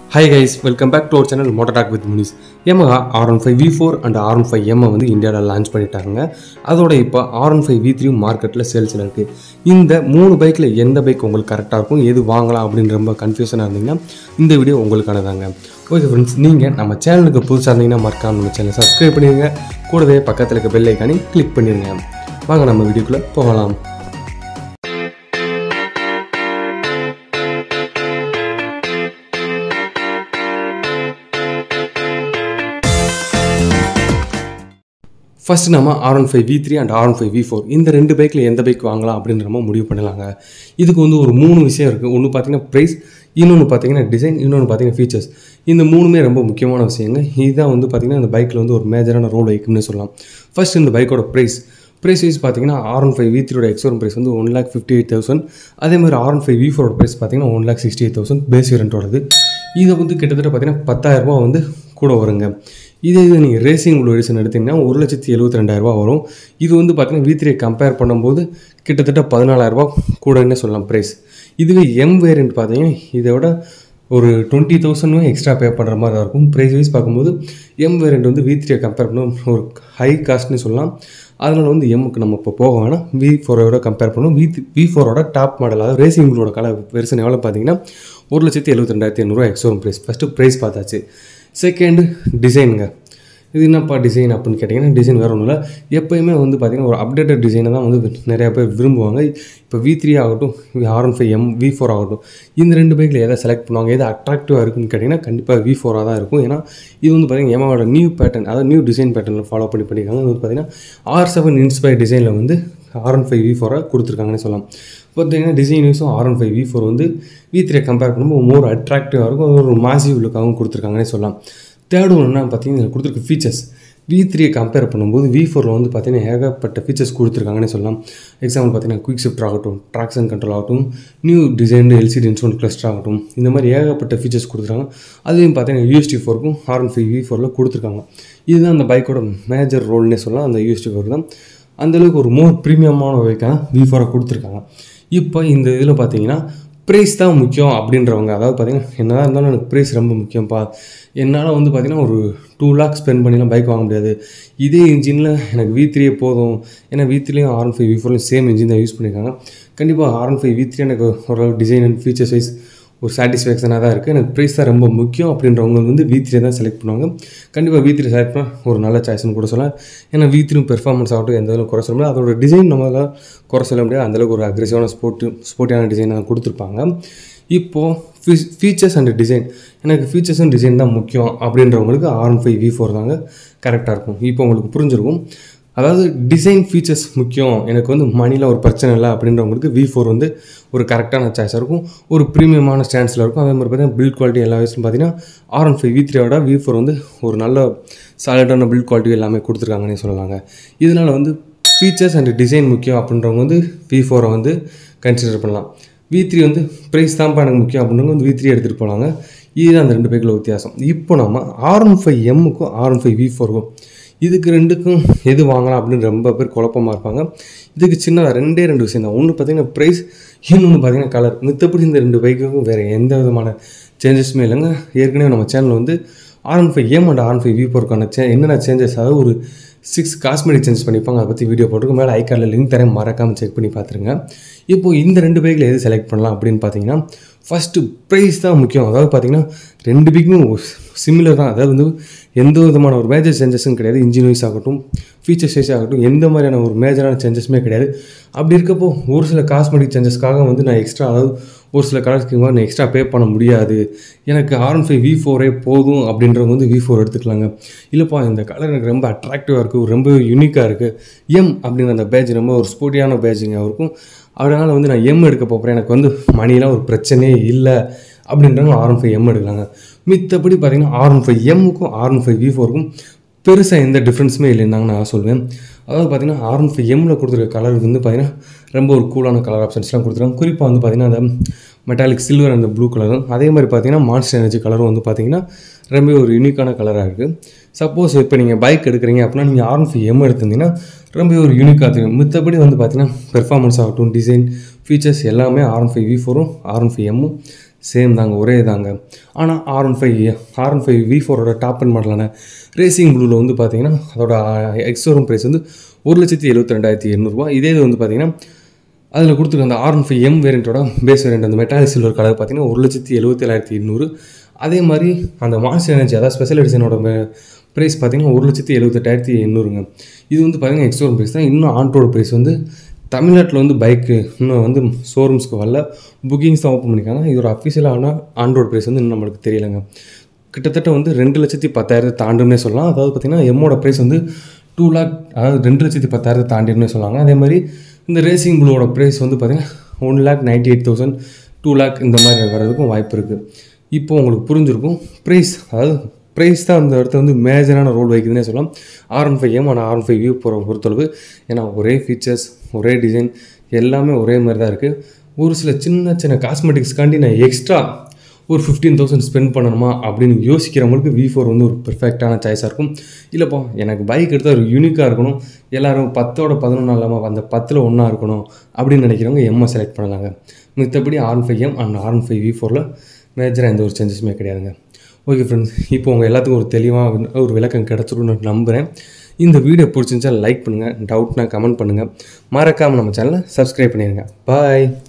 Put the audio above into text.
high guys welcome back to our channel motor talk with Munis Yamaha R one five V four and R one five M வந்து இந்தியாவில் launch பண்ணிட்டாங்க அதோட இப்போ R one five V three மார்க்கெட்டில் சேல்ஸில் இருக்குது இந்த மூணு பைக்கில் எந்த பைக் உங்களுக்கு கரெக்டாக இருக்கும் எது வாங்கலாம் அப்படின்னு ரொம்ப கன்ஃபியூஷனாக இருந்தீங்கன்னா இந்த வீடியோ உங்களுக்கானதாங்க ஓகே ஃப்ரெண்ட்ஸ் நீங்கள் நம்ம சேனலுக்கு புதுசாக இருந்தீங்கன்னா மறக்காம நம்ம சேனலை சப்ஸ்கிரைப் பண்ணிடுங்க கூடவே பக்கத்தில் இருக்க பெல் ஐக்கானி கிளிக் பண்ணிடுங்க வாங்க நம்ம வீடியோக்குள்ளே போகலாம் ஃபர்ஸ்ட் நம்ம R one five V three and R one five V four இந்த ரெண்டு பைக்கில் எந்த பைக் வாங்கலாம் அப்படின்ற நம்ம முடிவு பண்ணலாங்க இதுக்கு வந்து ஒரு மூணு விஷயம் இருக்குது ஒன்று பார்த்தீங்கன்னா ப்ரைஸ் இன்னொன்று பார்த்தீங்கன்னா டிசைன் இன்னொன்று பார்த்தீங்கன்னா ஃபீச்சர்ஸ் இந்த மூணுமே ரொம்ப முக்கியமான விஷயங்க இதுதான் வந்து பார்த்தீங்கன்னா இந்த பைக்கில் வந்து ஒரு மேஜரான ரோல் வைக்கும்னு சொல்லலாம் ஃபர்ஸ்ட் இந்த பைக்கோட ப்ரைஸ் ப்ரைஸ் வைஸ் பார்த்தீங்கன்னா ஆர் ஒன் ஃபைவ் வி த்ரீயோட எக்ஸோரன் ப்ரைஸ் வந்து one lakh fifty eight thousand அதே மாதிரி ஆர் ஒன் ஃபைவ் வி ஃபோரோட ப்ரைஸ் பார்த்தீங்கன்னா one lakh sixty eight thousand base வேரியண்ட்டோடது இதை வந்து கிட்டத்தட்ட பார்த்தீங்கன்னா பத்தாயிரரூபா வந்து கூட வருங்க இதே இது நீங்கள் ரேசிங் உள்ள எடிஷன் எடுத்திங்கன்னா ஒரு லட்சத்தி எழுபத்தி ரெண்டாயிரரூபா வரும் இது வந்து பார்த்தீங்கன்னா வி த்ரீ கம்பேர் பண்ணும்போது கிட்டத்தட்ட பதினாலாயிரரூபா கூடன்னே சொல்லலாம் ப்ரைஸ் இதுவே எம் வேரியண்ட் பார்த்தீங்கன்னா இதை விட ஒரு டுவெண்ட்டி தௌசண்டும் எக்ஸ்ட்ரா பே பண்ணுற மாதிரி தான் இருக்கும் ப்ரைஸ் வைஸ் பார்க்கும்போது எம் வேரியண்ட் வந்து வி த்ரீயை கம்பேர் பண்ணும் ஒரு ஹை காஸ்ட்னு சொல்லலாம் அதனால் வந்து எம்முக்கு நம்ம இப்போ போக வேணாம் வி ஃபோரோட கம்பேர் பண்ணுவோம் வி வி ஃபோரோட டாப் மாடல் அதாவது ரேசிங்களோட கலர் வெர்ஷன் எவ்வளோ பார்த்தீங்கன்னா ஒரு லட்சத்தி எழுபத்தி ரெண்டாயிரத்தி ஐநூறுரூவா எக்ஸோரன் ப்ரைஸ் ஃபஸ்ட்டு ப்ரைஸ் பார்த்தாச்சு செகண்டு டிசைனுங்க இது என்னப்பா டிசைன் அப்படின்னு கேட்டிங்கன்னா டிசைன் வேறு ஒன்றும் இல்லை எப்போயுமே வந்து பார்த்திங்கன்னா ஒரு அப்டேட்டட் டிசைனை தான் வந்து நிறையா பேர் விரும்புவாங்க இப்போ வி த்ரீ ஆகட்டும் R one five M V four ஆகட்டும் இந்த ரெண்டு பைக்கில் எதை செலக்ட் பண்ணுவாங்க எது அட்ராக்டிவாக இருக்குன்னு கேட்டிங்கன்னா கண்டிப்பாக வி ஃபோராக தான் இருக்கும் ஏன்னா இது வந்து பார்த்திங்கன்னா எமாவோட நியூ பேட்டர்ன் அதாவது நியூ டிசைன் பேட்டர்னில் ஃபாலோ பண்ணி பண்ணியிருக்காங்க இது வந்து பார்த்திங்கன்னா ஆர் செவன் இன்ஸ்பயர் டிசைனில் வந்து ஆர் ஒன் ஃபைவ் வி ஃபோரை கொடுத்துருக்காங்கன்னு சொல்லலாம் பார்த்தீங்கன்னா டிசைன் யூஸும் R one five V four வந்து வி த்ரீ கம்பேர் பண்ணும்போது மோர் அட்ராக்டிவாக இருக்கும் அது ஒரு மாசிவ் லுக்காகவும் கொடுத்துருக்காங்கன்னே சொல்லலாம் தேர்ட் ஒன்று என்ன பார்த்தீங்கன்னா இதில் கொடுத்துருக்க ஃபீச்சர்ஸ் வி த்ரீயை கம்பேர் பண்ணும்போது வி ஃபோரில் வந்து பார்த்தீங்கன்னா ஏகப்பட்ட ஃபீச்சர்ஸ் கொடுத்துருக்காங்கன்னு சொல்லலாம் எக்ஸாம்பிள் பார்த்தீங்கன்னா குயிக் ஷிஃப்ட் ஆகட்டும் ட்ராக்ஷன் கண்ட்ரோல் ஆகட்டும் new design LCD instrument cluster ஆகட்டும் இந்த மாதிரி ஏகப்பட்ட ஃபீச்சர்ஸ் கொடுத்துருக்காங்க அதுலேயும் பார்த்தீங்கன்னா யூஎஸ்டி ஃபோருக்கும் ஆர் ஒன் ஃபைவ் வி ஃபோரில் கொடுத்துருக்காங்க இதுதான் அந்த பைக்கோட மேஜர் ரோல்னே சொல்லலாம் அந்த யூஎஸ்டி ஃபோர் தான் அந்தளவுக்கு ஒரு மோர் ப்ரீமியமான பைக்காக வி ஃபோரை கொடுத்துருக்காங்க இப்போ இந்த இதில் பார்த்தீங்கன்னா ப்ரைஸ் தான் முக்கியம் அப்படின்றவங்க அதாவது பார்த்தீங்கன்னா என்னதான் இருந்தாலும் எனக்கு ப்ரைஸ் ரொம்ப முக்கியம்ப்பா என்னால் வந்து பார்த்திங்கன்னா ஒரு டூ லேக் ஸ்பெண்ட் பண்ணிலாம் பைக் வாங்க முடியாது இதே இன்ஜினில் எனக்கு வி த்ரீயே போதும் ஏன்னா வி த்ரீலையும் ஆர் ஒன் ஃபைவ் வி ஃபோர்லையும் சேம் இன்ஜின் தான் யூஸ் பண்ணியிருக்காங்க கண்டிப்பாக R one five V three எனக்கு ஒரு டிசைன் அண்ட் ஃபீச்சர்ஸ் வைஸ் ஒரு சாட்டிஸ்ஃபேக்ஷனாக தான் இருக்குது எனக்கு ப்ரைஸ் தான் ரொம்ப முக்கியம் அப்படின்றவங்க வந்து வி த்ரீ தான் செலக்ட் பண்ணுவாங்க கண்டிப்பாக வி த்ரீ செலக்ட் பண்ணால் ஒரு நல்ல சாய்ஸ்னு கூட சொல்லலாம் ஏன்னா வி த்ரீ பெர்ஃபார்மன்ஸ் ஆகட்டும் எந்த அளவுக்கு குறை சொல்ல முடியாது அதோட டிசைன் நம்மளால் குறை சொல்ல முடியாது அந்தளவுக்கு ஒரு அக்ரெசிவான ஸ்போர்ட்டு ஸ்போர்ட்டியான டிசைன் தான் கொடுத்துருப்பாங்க இப்போது ஃபீ ஃபீச்சர்ஸ் அண்ட் டிசைன் எனக்கு ஃபீச்சர்ஸ் அண்ட் டிசைன் தான் முக்கியம் அப்படின்றவங்களுக்கு R one five V four தாங்க கரெக்டாக இருக்கும் இப்போ உங்களுக்கு புரிஞ்சிருக்கும் அதாவது டிசைன் ஃபீச்சர்ஸ் முக்கியம் எனக்கு வந்து மணியில் ஒரு பிரச்சனை இல்லை அப்படின்றவங்களுக்கு வி ஃபோர் வந்து ஒரு கரெக்டான சாய்ஸாக இருக்கும் ஒரு ப்ரீமியமான ஸ்டாண்ட்ஸில் இருக்கும் அதே மாதிரி பார்த்தீங்கன்னா பில்ட் குவாலிட்டி எல்லா வயசுலும் பார்த்தீங்கன்னா ஆர் ஒன் ஃபைவ் வி த்ரீயோட வி ஃபோர் வந்து ஒரு நல்ல சாலிடான பில்ட் குவாலிட்டி எல்லாமே கொடுத்துருக்காங்கன்னே சொல்லலாங்க இதனால் வந்து ஃபீச்சர்ஸ் அண்ட் டிசைன் முக்கியம் அப்படின்றவங்க வந்து வி ஃபோரை வந்து கன்சிடர் பண்ணலாம் வி த்ரீ வந்து ப்ரைஸ் தான்ப்பா எனக்கு முக்கியம் அப்படின்றவங்க வந்து வி த்ரீ எடுத்துகிட்டு போகலாங்க இதுதான் அந்த ரெண்டு பைக்கில் வித்தியாசம் இப்போ நம்ம ஆர் ஒன் ஃபைவ் எம்முக்கும் ஆர் ஒன் ஃபைவ் வி ஃபோருக்கும் இதுக்கு ரெண்டுக்கும் எது வாங்கலாம் அப்படின்னு ரொம்ப பேர் குழப்பமாக இருப்பாங்க இதுக்கு சின்னதாக ரெண்டே ரெண்டு விஷயம் தான் ஒன்று பார்த்தீங்கன்னா ப்ரைஸ் இன்னொன்று பார்த்தீங்கன்னா கலர் மித்தப்படி இந்த ரெண்டு பைக்குக்கும் வேறு எந்த விதமான சேஞ்சஸுமே இல்லைங்க ஏற்கனவே நம்ம சேனல் வந்து R one five M and R one five V ஃபோருக்கான சே என்னென்ன சேஞ்சஸ் அதாவது ஒரு சிக்ஸ் காஸ்மெட்டிக் சேஞ்ச் பண்ணிப்பாங்க அதை பற்றி வீடியோ போட்டிருக்கோம் மேலே ஐக்கார்டில் லிங்க் தரேன் மறக்காமல் செக் பண்ணி பார்த்துருங்க இப்போது இந்த ரெண்டு பைக்கில் எது செலக்ட் பண்ணலாம் அப்படின்னு பார்த்தீங்கன்னா ஃபஸ்ட்டு ப்ரைஸ் தான் முக்கியம் அதாவது பார்த்தீங்கன்னா ரெண்டு பைக்குமே சிமிலர் தான் அதாவது வந்து எந்த விதமான ஒரு மேஜர் சேஞ்சஸும் கிடையாது இன்ஜின் வைஸ் ஆகட்டும் ஃபீச்சர்ஸ் வைஸ் ஆகட்டும் எந்த மாதிரியான ஒரு மேஜரான சேஞ்சஸுமே கிடையாது அப்படி இருக்கப்போ ஒரு சில காஸ்மெட்டிக் சேஞ்சஸ்க்காக வந்து நான் எக்ஸ்ட்ரா அதாவது ஒரு சில கலர்ஸ்க்கு நான் எக்ஸ்ட்ரா பே பண்ண முடியாது எனக்கு ஆர் ஒன் ஃபைவ் வி ஃபோரே போதும் அப்படின்றவங்க வந்து வி ஃபோர் எடுத்துக்கலாங்க இல்லைப்பா இந்த கலர் எனக்கு ரொம்ப அட்ராக்டிவாக இருக்குது ரொம்ப யூனிக்காக இருக்குது எம் அப்படின்ற அந்த பேஜ் ரொம்ப ஒரு ஸ்போர்ட்டியான பேஜுங்க இருக்கும் அதனால் வந்து நான் எம் எடுக்க போகிறேன் எனக்கு வந்து மணிலாம் ஒரு பிரச்சனையே இல்லை அப்படின்றவங்க ஆர் ஒன் ஃபைவ் எம் எடுக்கலாங்க மித்தபடி பார்த்தீங்கன்னா ஆர் ஒன் ஃபைவ் எம்முக்கும் ஆர் ஒன் ஃபைவ் வி ஃபோருக்கும் பெருசாக எந்த டிஃப்ரென்ஸுமே இல்லைன்னு நான் சொல்லுவேன் அதாவது பார்த்தீங்கன்னா ஆர் ஒன் ஃபைவ் எம்மில் கொடுத்துருக்க கலர் வந்து பார்த்தீங்கன்னா ரொம்ப ஒரு கூலான கலர் ஆப்ஷன்ஸ்லாம் கொடுத்துருக்காங்க குறிப்பாக வந்து பார்த்தீங்கன்னா அந்த மெட்டாலிக் சில்வர் அந்த ப்ளூ கலரும் அதே மாதிரி பார்த்தீங்கன்னா மான்ஸ்டர் எனர்ஜி கலரும் வந்து பார்த்தீங்கன்னா ரொம்ப ஒரு யூனிக்கான கலராக இருக்குது சப்போஸ் இப்போ நீங்கள் பைக் எடுக்கிறீங்க அப்படின்னா நீங்கள் ஆர் ஒன் ஃபைவ் எம் எடுத்திருந்தீங்கன்னா ரொம்ப ஒரு யூனிக்காக தெரியும் மித்தபடி வந்து பார்த்தீங்கன்னா பெர்ஃபார்மன்ஸ் ஆகட்டும் டிசைன் ஃபீச்சர்ஸ் எல்லாமே ஆர் ஒன் ஃபைவ் வி ஃபோரும் ஆர் ஒன் ஃபைவ் எம்மும் சேம் தாங்க ஒரே தாங்க ஆனால் R one five R one five V ஃபோரோட டாப் அண்ட் மாடலான ரேசிங் ப்ளூவில் வந்து பார்த்தீங்கன்னா அதோட எக்ஸோரூம் ப்ரைஸ் வந்து ஒரு லட்சத்தி எழுபத்தி ரெண்டாயிரத்தி எண்ணூறுபா இதே இது வந்து பார்த்தீங்கன்னா அதில் கொடுத்துருக்க அந்த ஆர் ஒன் ஃபைவ் எம் வேரியண்ட்டோட பேஸ் வேரியண்ட் அந்த மெட்டாலிக் சில்வர் கலர் பார்த்தீங்கன்னா ஒரு லட்சத்தி எழுபத்தி ஏழாயிரத்தி எண்ணூறு அதே மாதிரி அந்த மாஸ்டர் எனர்ஜி அதாவது ஸ்பெஷல் எடிஷனோட ப்ரைஸ் பார்த்தீங்கன்னா ஒரு லட்சத்தி எழுபத்தெட்டாயிரத்தி எண்ணூறுங்க இது வந்து பார்த்தீங்கன்னா எக்ஸ்டோர் ப்ரைஸ் தான் இன்னும் ஆன்ரோட ப்ரைஸ் வந்து தமிழ்நாட்டில் வந்து பைக்கு இன்னும் வந்து ஷோரூம்ஸ்க்கு வரல புக்கிங்ஸ் தான் ஓப்பன் பண்ணியிருக்காங்க இதோட அஃபிஷியலான ஆன்ரோட் ப்ரைஸ் வந்து இன்னும் நம்மளுக்கு தெரியலைங்க கிட்டத்தட்ட வந்து ரெண்டு லட்சத்தி பத்தாயிரத்தை தாண்டும்னே சொல்லலாம் அதாவது பார்த்திங்கன்னா எம்மோட ப்ரைஸ் வந்து டூ லேக் அதாவது ரெண்டு லட்சத்தி பத்தாயிரத்தை தாண்டிடும்னே சொல்லாங்க அதே மாதிரி இந்த ரேசிங் ப்ளூவோட ப்ரைஸ் வந்து பார்த்திங்கன்னா one lakh ninety eight thousand two lakh இந்த மாதிரி வர்றதுக்கும் வாய்ப்பு இருக்குது இப்போ உங்களுக்கு புரிஞ்சிருக்கும் ப்ரைஸ் அதாவது ப்ரைஸ் தான் அந்த இடத்துல வந்து மேஜரான ரோல் வகிக்குதுன்னே சொல்லலாம் ஆர் ஒன் ஃபைவ் எம் ஆனால் ஆர் ஒன் ஃபைவ் வியூ போகிற பொறுத்தளவு ஏன்னா ஒரே ஃபீச்சர்ஸ் ஒரே டிசைன் எல்லாமே ஒரே மாதிரி தான் இருக்குது ஒரு சில சின்ன சின்ன காஸ்மெட்டிக்ஸ்க்காண்டி நான் எக்ஸ்ட்ரா ஒரு ஃபிஃப்டீன் தௌசண்ட் ஸ்பெண்ட் பண்ணணுமா அப்படின்னு யோசிக்கிறவங்களுக்கு வி ஃபோர் வந்து ஒரு பெர்ஃபெக்டான சாய்ஸாக இருக்கும் இல்லைப்பா எனக்கு பைக் எடுத்தால் ஒரு யூனிக்காக இருக்கணும் எல்லோரும் பத்தோட பதினொன்றா இல்லாமல் அந்த பத்தில் ஒன்றா இருக்கணும் அப்படின்னு நினைக்கிறவங்க எம்மை செலக்ட் பண்ணலாங்க மித்தபடி R five M and R five V ஃபோரில் மேஜராக எந்த ஒரு சேஞ்சஸுமே கிடையாதுங்க ஓகே ஃப்ரெண்ட்ஸ் இப்போ உங்கள் எல்லாத்துக்கும் ஒரு தெளிவாக ஒரு விளக்கம் கிடச்சிரும்னு நம்புகிறேன் இந்த வீடியோ பிடிச்சிருந்துச்சா லைக் பண்ணுங்கள் டவுட்னா கமெண்ட் பண்ணுங்கள் மறக்காமல் நம்ம சேனலை சப்ஸ்கிரைப் பண்ணிடுங்க பாய்